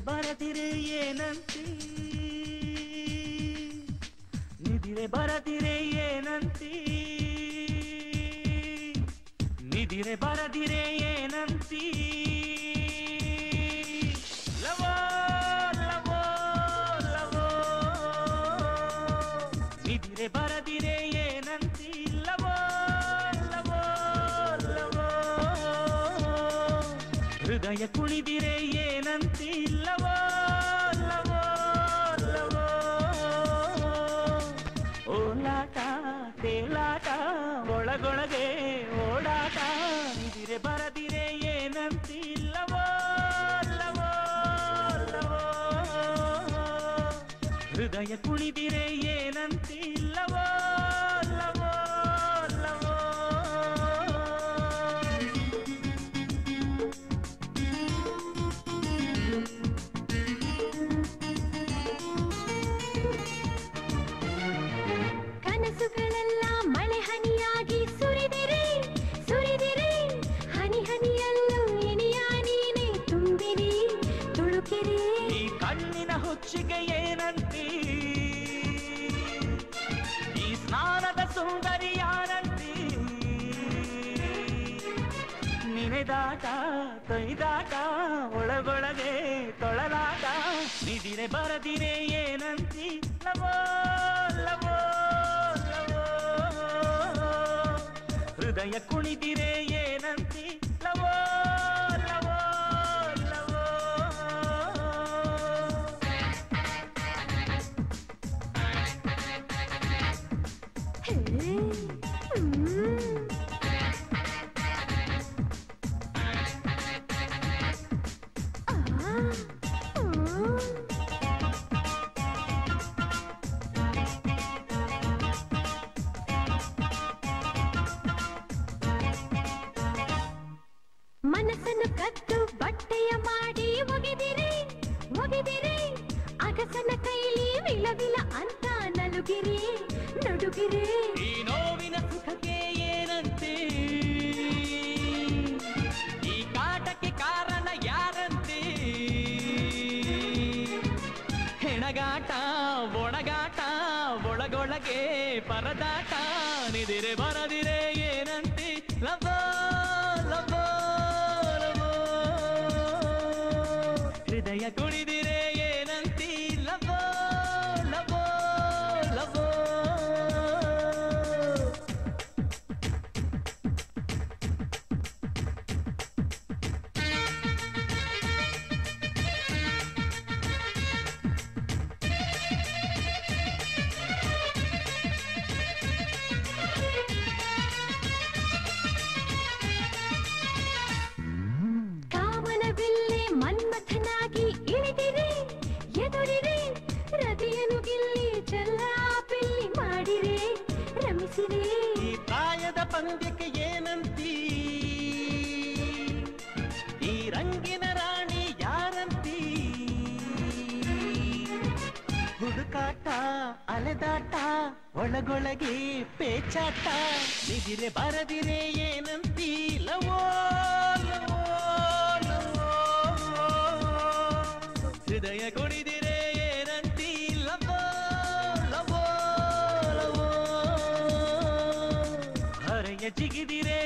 ಬರದಿರೆ ಏನಂತಿ ನಿದಿರೆ ಬರದಿರೆ ಏನಂತಿ ನಿದಿರೆ ಬರದಿರೆ ಏನಂತಿ ಲವೋ ಲವೋ ಲವೋ ನಿದಿರೆ ಬರದಿರೆ ಏನಂತಿ ಲವೋ ಲವೋ ಲವೋ ಹೃದಯ ಕುಣಿದಿರೆ ಏನಂತಿ ಲವೋ ಲವೋ ಲವೋ ಓಲಾಟ ತೇಲಾಟ ಒಳಗೊಳಗೆ ಓಡಾಟ ನಿದಿರೆ ಬರದಿರೆ ಏನಂತಿ ಲವೋ ಲವೋ ಲವೋ ಹೃದಯ ಕುಣಿದಿರೆ ಏನಂತಿ ಲವೋ ಲವೋ ಲವೋ ಕನಸುಗಳೆಲ್ಲ ಮಳೆ ಹನಿಯಾಗಿ ಸುರಿದಿರೆ ಸುರಿದಿರೆ ಹನಿ ಹನಿಯಲ್ಲೂ ಇನಿಯ ನೀನೆ ತುಂಬಿರಿ ತುಳುಕಿರಿ ಈ ಕಣ್ಣಿನ ಹುಚ್ಚಿಗೆ ಏನಂತಿ ಈ ಸ್ನಾನದ ಸುಂದರಿ ಯಾರಂತಿ ನಿನೆದಾಟ ತೊಯ್ದಾಟ ಒಳಗೊಳಗೆ ತೊಳಲಾಟ ನಿದಿರೆ ಬರದಿರೆ ಏನಂತಿ ಲವೋ ಲವೋ ಲವೋ ಹೃದಯ ಕುಣಿದಿರೆ ಏನಂತಿ ಲವೋ ಲವೋ ಲವೋ ಹೇ, ಹ್ಮ್. ಆ, ಹ್ಮ್. ಮನಸ್ಸನ್ನು ಕದ್ದು ಬಟ್ಟೆಯ ಮಾಡಿ ಒಗೆದಿರಿ ಒಗೆದಿರಿ ಅಗಸನ ಕೈಲಿ ವಿಲವಿಲ ಅಂತ ನಲುಗಿರಿ ನಡುಗಿರಿ ಈ ನೋವಿನ ಸುಖಕ್ಕೆ ಏನಂತೆ ಈ ಕಾಟಕ್ಕೆ ಕಾರಣ ಯಾರಂತೆ ಹೆಣಗಾಟ ಒಣಗಾಟ ಒಳಗೊಳಗೆ ಪರದಾಟ ನಿದಿರೆ ಬರದಿರೆ ಏನಂತೆ ಲವೋ ಲವೋ ಲವೋ ಹೃದಯ ಕುಣಿದಿರೆ ಏನಂತಿ ಲವೋ ಲವೋ ಲವೋ ಕಾಮನ ಬಿಲ್ಲೆ ಮನ್ಮಥನಾಗಿ ಇಳಿದಿರಿ ಎದುರಿರಿ ರತಿಯನ್ನು ಗಿಲ್ಲಿ ಚೆಲ್ಲಾಪಿಲ್ಲಿ ಮಾಡಿರಿ ರಮಿಸಿರಿ ಈ ಪ್ರಾಯದ ಪಂದ್ಯಕ್ಕೆ ಏನಂತಿ ಈ ರಂಗಿನ ರಾಣಿ ಯಾರಂತಿ ಹುಡುಕಾಟ ಅಲೆದಾಟ ಒಳಗೊಳಗೆ ಪೇಚಾಟ ನಿದಿರೆ ಬರದಿರೆ ಏನಂತಿ ಲವೋ ಲವೋ ಲವೋ ಹೃದಯ ಕೊಡಿದಿರೆ ಏನಂತಿ ಲವೋ ಲವೋ ಲವೋ ಹರೆಯ ಜಿಗಿದಿರೆ